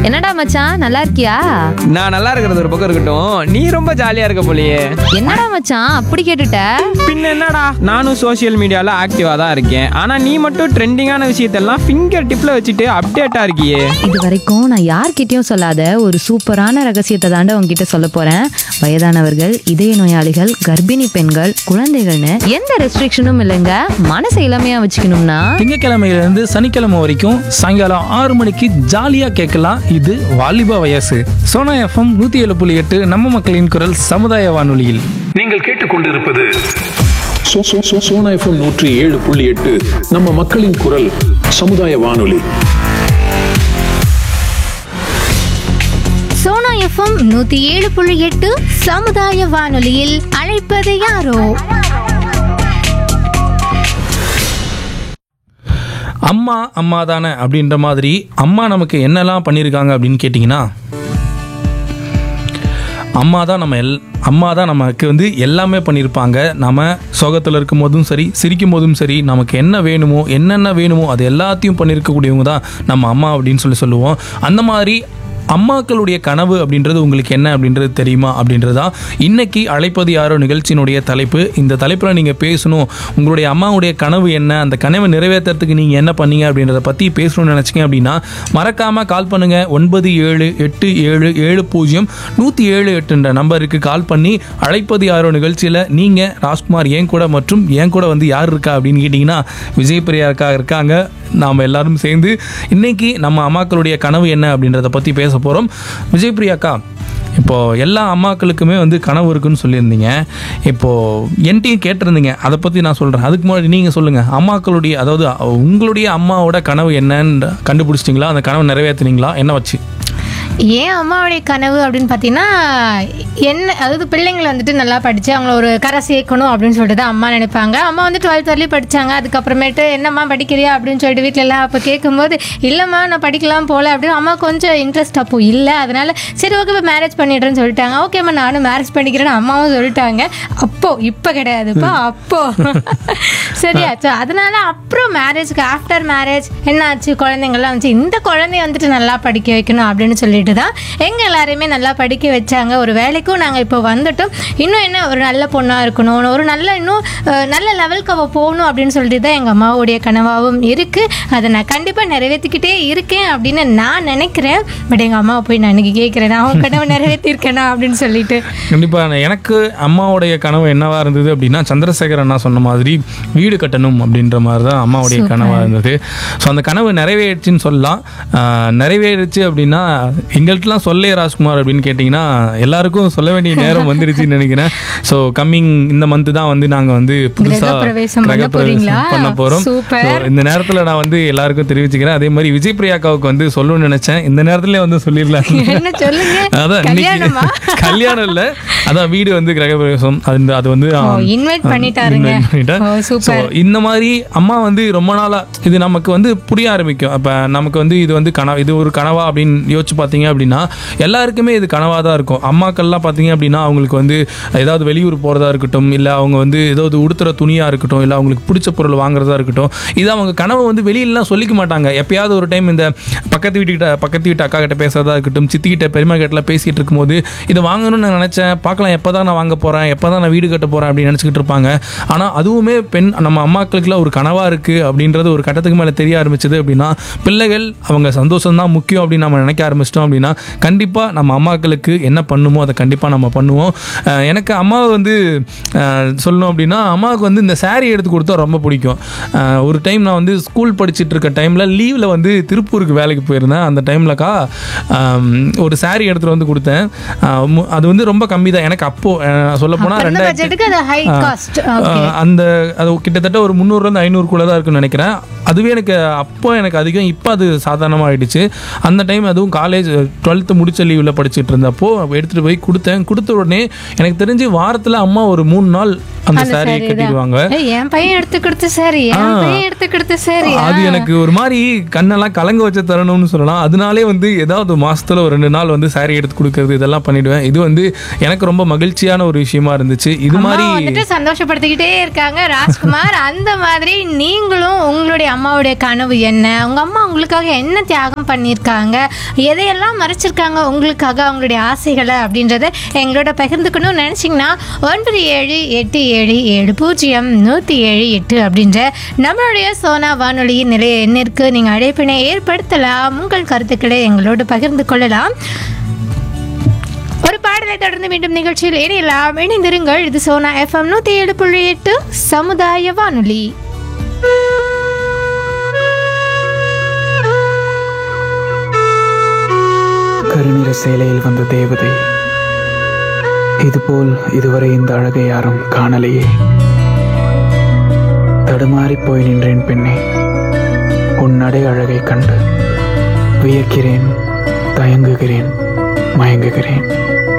என்னடா மச்சான் நல்லா இருக்கியா நான் நல்லா இருக்கிறது ஒரு பக்கம் இருக்கட்டும் நீ ரொம்ப ஜாலியா இருக்க போலியே என்னடா மச்சான் அப்படி கேட்டுட்ட பின்ன என்னடா நானும் சோஷியல் மீடியால ஆக்டிவா தான் இருக்கேன் ஆனா நீ மட்டும் ட்ரெண்டிங்கான விஷயத்தெல்லாம் ஃபிங்கர் டிப்ல வச்சுட்டு அப்டேட்டா இருக்கியே இது வரைக்கும் நான் யார்கிட்டயும் சொல்லாத ஒரு சூப்பரான ரகசியத்தை தாண்ட உங்ககிட்ட சொல்ல போறேன் வயதானவர்கள் இதய நோயாளிகள் கர்ப்பிணி பெண்கள் குழந்தைகள்னு எந்த ரெஸ்ட்ரிக்ஷனும் இல்லைங்க மனசை இளமையா வச்சுக்கணும்னா திங்கக்கிழமையில இருந்து சனிக்கிழமை வரைக்கும் சாயங்காலம் ஆறு மணிக்கு ஜாலியா கேட்கலாம் இது வாலிபா வயசு சோனா எஃப்எம் நூத்தி ஏழு புள்ளி எட்டு நம்ம மக்களின் குரல் சமுதாய வானொலியில் நீங்கள் கேட்டுக்கொண்டிருப்பது சோ- சோ- சோ- சோனா எஃப்எம் நூற்றி ஏழு புள்ளி எட்டு நம்ம மக்களின் குரல் சமுதாய வானொலி சோனா எஃப்எம் நூத்தி ஏழு புள்ளி எட்டு சமுதாய வானொலியில் அழைப்பது யாரோ அம்மா அம்மா தானே அப்படின்ற மாதிரி அம்மா நமக்கு என்னெல்லாம் பண்ணியிருக்காங்க அப்படின்னு கேட்டிங்கன்னா அம்மா தான் நம்ம எல் அம்மா தான் நமக்கு வந்து எல்லாமே பண்ணியிருப்பாங்க நம்ம சோகத்தில் இருக்கும் போதும் சரி சிரிக்கும் போதும் சரி நமக்கு என்ன வேணுமோ என்னென்ன வேணுமோ அது எல்லாத்தையும் பண்ணியிருக்கக்கூடியவங்க தான் நம்ம அம்மா அப்படின்னு சொல்லி சொல்லுவோம் அந்த மாதிரி அம்மாக்களுடைய கனவு அப்படின்றது உங்களுக்கு என்ன அப்படின்றது தெரியுமா அப்படின்றது தான் இன்னைக்கு அழைப்பது யாரோ நிகழ்ச்சியினுடைய தலைப்பு இந்த தலைப்பில் நீங்கள் பேசணும் உங்களுடைய அம்மாவுடைய கனவு என்ன அந்த கனவை நிறைவேற்றுறதுக்கு நீங்கள் என்ன பண்ணீங்க அப்படின்றத பற்றி பேசணும்னு நினச்சிங்க அப்படின்னா மறக்காமல் கால் பண்ணுங்கள் ஒன்பது ஏழு எட்டு ஏழு ஏழு பூஜ்ஜியம் நூற்றி ஏழு எட்டுன்ற நம்பருக்கு கால் பண்ணி அழைப்பது யாரோ நிகழ்ச்சியில் நீங்கள் ராஜ்குமார் என் கூட மற்றும் என் கூட வந்து யார் இருக்கா அப்படின்னு கேட்டிங்கன்னா விஜய் பிரியா இருக்கா இருக்காங்க நாம் எல்லாரும் சேர்ந்து இன்னைக்கு நம்ம அம்மாக்களுடைய கனவு என்ன அப்படின்றத பற்றி பேச போகிறோம் விஜய் பிரியாக்கா இப்போது எல்லா அம்மாக்களுக்குமே வந்து கனவு இருக்குன்னு சொல்லியிருந்தீங்க இப்போது என்கிட்டயும் கேட்டிருந்தீங்க அதை பற்றி நான் சொல்கிறேன் அதுக்கு முன்னாடி நீங்கள் சொல்லுங்கள் அம்மாக்களுடைய அதாவது உங்களுடைய அம்மாவோட கனவு என்னன்னு கண்டுபிடிச்சிட்டிங்களா அந்த கனவு நிறைவேற்றுனீங்களா என்ன வச்சு ஏன் அம்மாவுடைய கனவு அப்படின்னு பார்த்தீங்கன்னா என்ன அதாவது பிள்ளைங்களை வந்துட்டு நல்லா படித்து அவங்கள ஒரு கரை சேர்க்கணும் அப்படின்னு சொல்லிட்டு தான் அம்மா நினைப்பாங்க அம்மா வந்து டுவெல்த் வரலையும் படித்தாங்க அதுக்கப்புறமேட்டு என்னம்மா படிக்கிறியா அப்படின்னு சொல்லிட்டு வீட்டில எல்லாம் அப்போ கேட்கும்போது இல்லைம்மா நான் படிக்கலாம் போல அப்படின்னு அம்மா கொஞ்சம் இன்ட்ரெஸ்ட் அப்போ இல்லை அதனால சரி ஓகே இப்போ மேரேஜ் பண்ணிடுறேன்னு சொல்லிட்டாங்க ஓகேம்மா நானும் மேரேஜ் பண்ணிக்கிறேன்னு அம்மாவும் சொல்லிட்டாங்க அப்போ இப்போ கிடையாதுப்பா அப்போ சரியா ஸோ அதனால அப்புறம் மேரேஜ்க்கு ஆஃப்டர் மேரேஜ் என்னாச்சு குழந்தைங்கள்லாம் வந்துச்சு இந்த குழந்தைய வந்துட்டு நல்லா படிக்க வைக்கணும் அப்படின்னு சொல்லிட்டு தான் எங்கள் எல்லாரையுமே நல்லா படிக்க வச்சாங்க ஒரு வேலைக்கும் நாங்கள் இப்போ வந்துட்டோம் இன்னும் என்ன ஒரு நல்ல பொண்ணாக இருக்கணும் ஒரு நல்ல இன்னும் அஹ், நல்ல லெவலுக்கு அவள் போகணும் அப்படின்னு சொல்லிட்டு தான் எங்கள் அம்மாவுடைய கனவாகவும் இருக்குது அதை நான் கண்டிப்பாக நிறைவேற்றிக்கிட்டே இருக்கேன் அப்படின்னு நான் நினைக்கிறேன் பட் எங்கள் அம்மாவை போய் நான் இன்னைக்கு கேட்குறேன் நான் உன் கனவை நிறைவேற்றிருக்கேனா அப்படின்னு சொல்லிட்டு கண்டிப்பாக எனக்கு அம்மாவுடைய கனவு என்னவா இருந்தது அப்படின்னா சந்திரசேகர் அண்ணா சொன்ன மாதிரி வீடு கட்டணும் அப்படின்ற மாதிரி தான் அம்மாவுடைய கனவாக இருந்தது ஸோ அந்த கனவு நிறைவேறுச்சுன்னு சொல்லலாம் ஆஹ் நிறைவேறுச்சு அப்படின்னா எங்கள்கிட்டலாம் சொல்லே ராஜ்குமார் அப்படின்னு கேட்டிங்கன்னா எல்லாருக்கும் சொல்ல வேண்டிய நேரம் வந்துருச்சுன்னு நினைக்கிறேன் ஸோ கம்மிங் இந்த மந்த் தான் வந்து நாங்கள் வந்து புதுசாக கிரகப்பிரவேசம் பண்ண போறீங்களா? பண்ண போகிறோம் Super. இந்த நேரத்தில் நான் வந்து எல்லாருக்கும் தெரிவிச்சுக்கிறேன் அதே மாதிரி விஜய் பிரியாக்காவுக்கு வந்து சொல்லணும்னு நினச்சேன் இந்த நேரத்தில் வந்து சொல்லிடலாம் என்ன சொல்லுங்க அதான் கல்யாணமா இன்னைக்கு கல்யாணம் இல்ல அதான் வீடு வந்து கிரகப்பிரவேசம் அது வந்து- அது வந்து ஓ, invite பண்ணிட்டாருங்க. invite பண்ணிட்டேன். ஓ, super. So, இந்த மாதிரி அம்மா வந்து ரொம்ப நாளா இது நமக்கு வந்து புரிய ஆரம்பிக்கும் அப்ப நமக்கு வந்து இது வந்து கனவு இது ஒரு கனவா அப்படின்னு யோசிச்சு பார்த்தீங்க அப்படின்னா எல்லாருக்குமே இது கனவா தான் இருக்கும் அம்மாக்கள்லாம் பார்த்தீங்க அப்படின்னா அவங்களுக்கு வந்து ஏதாவது வெளியூர் போறதா இருக்கட்டும் இல்ல அவங்க வந்து ஏதாவது உடுத்துற துணியா இருக்கட்டும் இல்ல அவங்களுக்கு பிடிச்ச பொருள் வாங்குறதா இருக்கட்டும் இது அவங்க கனவு வந்து வெளியிலலாம் சொல்லிக்க மாட்டாங்க எப்பயாவது ஒரு டைம் இந்த பக்கத்து வீட்டுக்கிட்ட பக்கத்து வீட்டு அக்கா கிட்ட பேசுறதா இருக்கட்டும் சித்தி கிட்ட பெருமா கிட்ட பேசிட்டு இருக்கும்போது இதை வாங்கணும்னு நான் நினைச்சேன் பார்க்கலாம் எப்போ தான் நான் வாங்க போறேன் எப்போ தான் நான் வீடு கட்ட போறேன் அப்படின்னு நினச்சிக்கிட்டு இருப்பாங்க ஆனால் அதுவுமே பெண் நம்ம அம்மாக்களுக்குலாம் ஒரு கனவா இருக்கு அப்படின்றது ஒரு கட்டத்துக்கு மேலே தெரிய ஆரம்பிச்சது அப்படின்னா பிள்ளைகள் அவங்க சந்தோஷம் தான் முக்கியம் அப்படின்னு நம்ம நினைக்க ஆரம்பிச்சிட்டோம் அப்படின்னா கண்டிப்பாக நம்ம அம்மாக்களுக்கு என்ன பண்ணுமோ அதை கண்டிப்பாக நம்ம பண்ணுவோம் அஹ் எனக்கு அம்மாவை வந்து அஹ் சொல்லணும் அப்படின்னா அம்மாவுக்கு வந்து இந்த saree எடுத்து கொடுத்தா ரொம்ப பிடிக்கும் அஹ் ஒரு டைம் நான் வந்து ஸ்கூல் படிச்சுட்டு இருக்க டைமில் லீவில் வந்து திருப்பூருக்கு வேலைக்கு போயிருந்தேன் அந்த டைம்லக்கா ஒரு saree எடுத்துகிட்டு வந்து கொடுத்தேன் அஹ் மு- அது வந்து ரொம்ப கம்மி தான் எனக்கு அப்போது சொல்ல போனால் அந்த ரெண்டாயிரத்தி பட்ஜெட்டுக்கு அது ஹை காஸ்ட் ஆஹ் அந்த அது கிட்டத்தட்ட ஒரு முந்நூறுலேருந்து ஐநூறுக்குள்ளே தான் இருக்குன்னு நினைக்கிறேன் அதுவே எனக்கு அப்போ எனக்கு அதிகம் இப்போ அது சாதாரணமாக ஆயிடுச்சு அந்த டைம் அதுவும் காலேஜ் டுவெல்த்து முடிச்ச லீவில் படிச்சுட்டு இருந்தப்போ எடுத்துகிட்டு போய் கொடுத்தேன் கொடுத்த உடனே எனக்கு தெரிஞ்சு வாரத்தில் அம்மா ஒரு மூணு நாள் அந்த அந்த சாரியை saree கட்டிடுவாங்க தான். ஏய், என் பையன் எடுத்து கொடுத்து சரி என் பையன் எடுத்து கொடுத்து சரி அது எனக்கு ஒரு மாதிரி கண்ணெல்லாம் கலங்க வச்ச தருணம்னு சொல்லலாம் அதனாலே வந்து ஏதாவது மாசத்துல ஒரு ரெண்டு நாள் வந்து saree எடுத்து கொடுக்கறது இதெல்லாம் பண்ணிடுவேன் இது வந்து எனக்கு ரொம்ப மகிழ்ச்சியான ஒரு விஷயமா இருந்துச்சு இது அம்மா மாதிரி வந்துட்டு சந்தோஷப்படுத்திக்கிட்டே இருக்காங்க ராஜ்குமார் அந்த மாதிரி நீங்களும் உங்களுடைய அம்மாவுடைய கனவு என்ன உங்க அம்மா உங்களுக்காக என்ன தியாகம் பண்ணியிருக்காங்க எதையெல்லாம் என்னெல்லாம் மறைச்சிருக்காங்க உங்களுக்காக அவங்களுடைய ஆசைகளை அப்படின்றத எங்களோட பகிர்ந்துக்கணும்னு நினச்சிங்கன்னா ஒன்பது ஏழு எட்டு ஏழு ஏழு பூஜ்ஜியம் நூற்றி ஏழு எட்டு அப்படின்ற நம்மளுடைய சோனா வானொலியின் நிலைய எண்ணிற்கு நீங்கள் அழைப்பினை ஏற்படுத்தலாம் உங்கள் கருத்துக்களை எங்களோடு பகிர்ந்து கொள்ளலாம் ஒரு பாடலை தொடர்ந்து மீண்டும் நிகழ்ச்சியில் இணையலாம் இணைந்திருங்கள் இது சோனா எஃப்எம் நூற்றி ஏழு புள்ளி எட்டு சமுதாய வானொலி கருநிற சேலையில் வந்த தேவதை இதுபோல் இதுவரை இந்த அழகை யாரும் காணலையே தடுமாறிப் போய் நின்றேன் பெண்ணே உன் நடை அழகை கண்டு வியக்கிறேன் தயங்குகிறேன் மயங்குகிறேன்